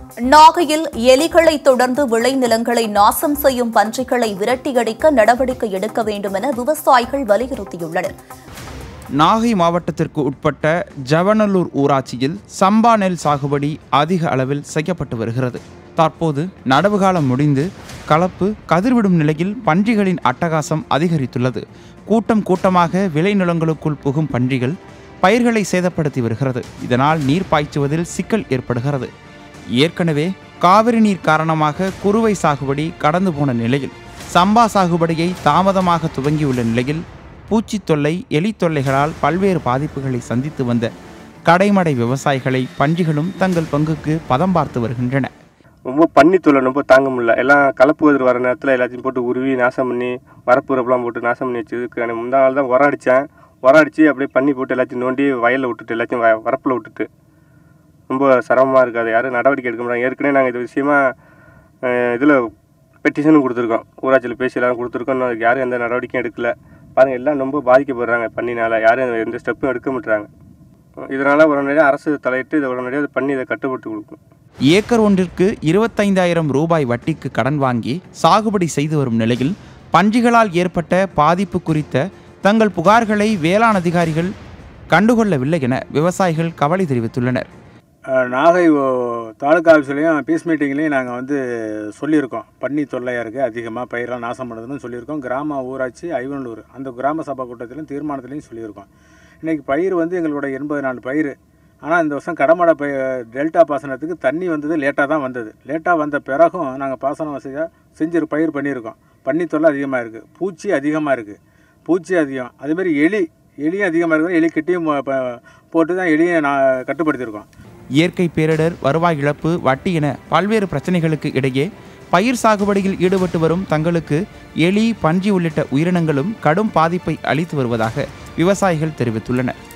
நாகையில் எலிகளை தொடர்ந்து விளைநிலங்களை நாசம் செய்யும் பன்றிகளை விரட்டியடிக்க நடவடிக்கை எடுக்க வேண்டும் என விவசாயிகள் வலியுறுத்தியுள்ளனர் நாகை மாவட்டத்திற்கு உட்பட்ட ஜவனலூர் ஊராட்சியில் சம்பா நெல் சாகுபடி அதிக அளவில் செய்யப்பட்டு வருகிறது தற்போது நடவு காலம் முடிந்து கலப்பு கதிர்விடும் நிலையில் பன்றிகளின் அட்டகாசம் அதிகரித்துள்ளது கூட்டம் கூட்டமாக விளைநிலங்களுக்குள் புகும் பன்றிகள் பயிர்களை சேதப்படுத்தி வருகிறது இதனால் நீர் பாய்ச்சுவதில் சிக்கல் ஏற்படுகிறது ஏற்கனவே காவிரி நீர் காரணமாக குறுவை சாகுபடி கடந்து போன நிலையில் சம்பா சாகுபடியை தாமதமாக துவங்கியுள்ள நிலையில் பூச்சி தொல்லை எலி தொல்லைகளால் பல்வேறு பாதிப்புகளை சந்தித்து வந்த கடைமடை விவசாயிகளை பன்றிகளும் தங்கள் பங்குக்கு பதம் பார்த்து வருகின்றன ரொம்ப பன்னி தொல்லை ரொம்ப தாங்க முடியல எல்லாம் கலப்பு கதிர் வர நேரத்தில் எல்லாத்தையும் போட்டு உருவி நாசம் பண்ணி வரப்புறப்பெல்லாம் போட்டு நாசம் பண்ணி வச்சதுக்கு முந்தா நாள் தான் உரம் அடித்தேன் உரம் அடித்து அப்படியே பண்ணி போட்டு எல்லாத்தையும் நோண்டி வயலில் விட்டுட்டு எல்லாத்தையும் வ வரப்பில் விட்டுட்டு ரொம்ப சிரமமாக இருக்குது அதை யாரும் நடவடிக்கை எடுக்க மாட்டாங்க ஏற்கனவே நாங்கள் இது விஷயமா இதில் பெட்டிஷனும் கொடுத்துருக்கோம் ஊராட்சியில் பேசி எல்லாரும் கொடுத்துருக்கோம் இன்னும் அதுக்கு யாரும் எந்த நடவடிக்கையும் எடுக்கல பாருங்கள் எல்லாம் ரொம்ப பாதிக்கப்படுறாங்க பண்ணினால யாரும் எந்த ஸ்டெப்பும் எடுக்க மாட்டுறாங்க இதனால் உடனடியாக அரசு தலையிட்டு இதை உடனடியாக பண்ணி இதை கட்டுப்பட்டு கொடுக்கும் ஏக்கர் ஒன்றிற்கு இருபத்தைந்தாயிரம் ரூபாய் வட்டிக்கு கடன் வாங்கி சாகுபடி செய்து வரும் நிலையில் பன்றிகளால் ஏற்பட்ட பாதிப்பு குறித்த தங்கள் புகார்களை வேளாண் அதிகாரிகள் கண்டுகொள்ளவில்லை என விவசாயிகள் கவலை தெரிவித்துள்ளனர் அஹ், நாகை ஓ- தாலுக்கா ஆஃபீஸ்லேயும் பீஸ் மீட்டிங்லேயும் நாங்கள் வந்து சொல்லியிருக்கோம் பன்னி தொல்லையாக இருக்குது அதிகமாக பயிரெலாம் நாசம் பண்ணுதுன்னு சொல்லியிருக்கோம் கிராம ஊராட்சி ஐவனூர் அந்த கிராம சபா கூட்டத்திலும் தீர்மானத்திலையும் சொல்லியிருக்கோம் இன்றைக்கி பயிர் வந்து எங்களோட எண்பது நாள் பயிர் ஆனால் இந்த வருஷம் கடமடை பய டெல்டா பாசனத்துக்கு தண்ணி வந்தது லேட்டாக தான் வந்தது லேட்டாக வந்த பிறகும் நாங்கள் பாசன வசதியாக செஞ்சு பயிர் பண்ணியிருக்கோம் பன்னி தொல்லை அதிகமாக இருக்குது பூச்சி அதிகமாக இருக்குது பூச்சி அதிகம் அதேமாதிரி எலி எலியும் அதிகமாக இருக்குது எலி கட்டியும் போட்டு தான் எலியை நான் கட்டுப்படுத்தியிருக்கோம் இயற்கை பேரிடர் வருவாய் இழப்பு வட்டி என பல்வேறு பிரச்சனைகளுக்கு இடையே பயிர் சாகுபடியில் ஈடுபட்டு வரும் தங்களுக்கு எலி பன்றி உள்ளிட்ட உயிரினங்களும் கடும் பாதிப்பை அளித்து வருவதாக விவசாயிகள் தெரிவித்துள்ளனர்